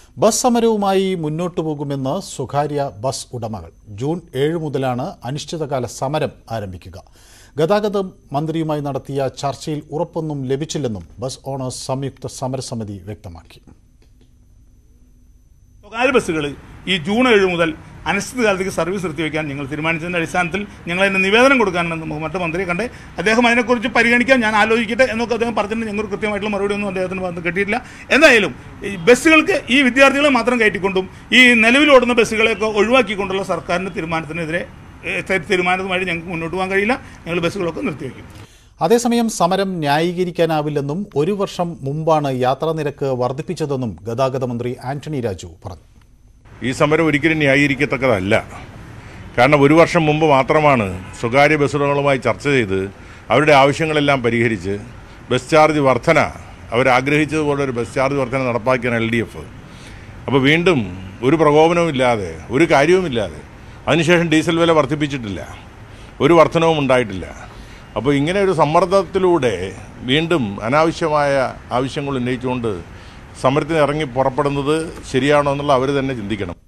bus സമരവുമായി മുന്നോട്ടു പോകുമെന്ന് സ്വകാര്യ ബസ് ഉടമകൾ ജൂൺ ഏഴ് മുതലാണ് അനിശ്ചിതകാല സമരം ആരംഭിക്കുക ഗതാഗത മന്ത്രിയുമായി നടത്തിയ ചർച്ചയിൽ ഉറപ്പൊന്നും ലഭിച്ചില്ലെന്നും ബസ് ഓണേഴ്സ് സംയുക്ത സമരസമിതി വ്യക്തമാക്കി സ്വകാര്യ ബസ്സുകൾ ഈ ജൂൺ ഏഴ് മുതൽ അനിശ്ചിതകാലത്തേക്ക് സർവീസ് നിർത്തിവെക്കാൻ ഞങ്ങൾ തീരുമാനിച്ചതിന്റെ അടിസ്ഥാനത്തിൽ ഞങ്ങൾ അതിന് നിവേദനം കൊടുക്കാനാണ് നമുക്ക് മറ്റു മന്ത്രിയെ കണ്ട് അദ്ദേഹം അതിനെക്കുറിച്ച് പരിഗണിക്കാൻ ഞാൻ ആലോചിക്കട്ടെ എന്നൊക്കെ അദ്ദേഹം പറഞ്ഞിട്ട് ഞങ്ങൾക്ക് കൃത്യമായിട്ടുള്ള മറുപടി ഒന്നും അദ്ദേഹത്തിന് വന്ന് കിട്ടിയിട്ടില്ല എന്തായാലും ഈ ബസ്സുകൾക്ക് ഈ വിദ്യാർത്ഥികളെ മാത്രം കയറ്റിക്കൊണ്ടും ഈ നിലവിലോടുന്ന ബസ്സുകളെയൊക്കെ ഒഴിവാക്കിക്കൊണ്ടുള്ള സർക്കാരിൻ്റെ തീരുമാനത്തിനെതിരെ ഏഹ്, തീരുമാനവുമായി ഞങ്ങൾക്ക് മുന്നോട്ട് പോകാൻ കഴിയില്ല ഞങ്ങൾ ബസ്സുകളൊക്കെ നിർത്തിവെക്കും അതേസമയം സമരം ന്യായീകരിക്കാനാവില്ലെന്നും ഒരു വർഷം മുമ്പാണ് യാത്രാ നിരക്ക് വർദ്ധിപ്പിച്ചതെന്നും ഗതാഗത മന്ത്രി ആന്റണി രാജു പറഞ്ഞു ഈ സമരം ഒരിക്കലും ന്യായീകരിക്കത്തക്കതല്ല കാരണം ഒരു വർഷം മുമ്പ് മാത്രമാണ് സ്വകാര്യ ബസ്സുടമകളുമായി ചർച്ച ചെയ്ത് അവരുടെ ആവശ്യങ്ങളെല്ലാം പരിഹരിച്ച് ബസ് ചാർജ് വർധന അവരാഗ്രഹിച്ചതുപോലെ ഒരു ബസ് ചാർജ് വർധന നടപ്പാക്കിയാണ് എൽ ഡി എഫ് അപ്പോൾ വീണ്ടും ഒരു പ്രകോപനവും ഇല്ലാതെ ഒരു കാര്യവുമില്ലാതെ അതിനുശേഷം ഡീസൽ വില വർദ്ധിപ്പിച്ചിട്ടില്ല ഒരു വർധനവും ഉണ്ടായിട്ടില്ല അപ്പോൾ ഇങ്ങനെ ഒരു സമ്മർദ്ദത്തിലൂടെ വീണ്ടും അനാവശ്യമായ ആവശ്യങ്ങൾ ഉന്നയിച്ചുകൊണ്ട് സമരത്തിന് ഇറങ്ങി പുറപ്പെടുന്നത് ശരിയാണോ എന്നുള്ള അവർ തന്നെ ചിന്തിക്കണം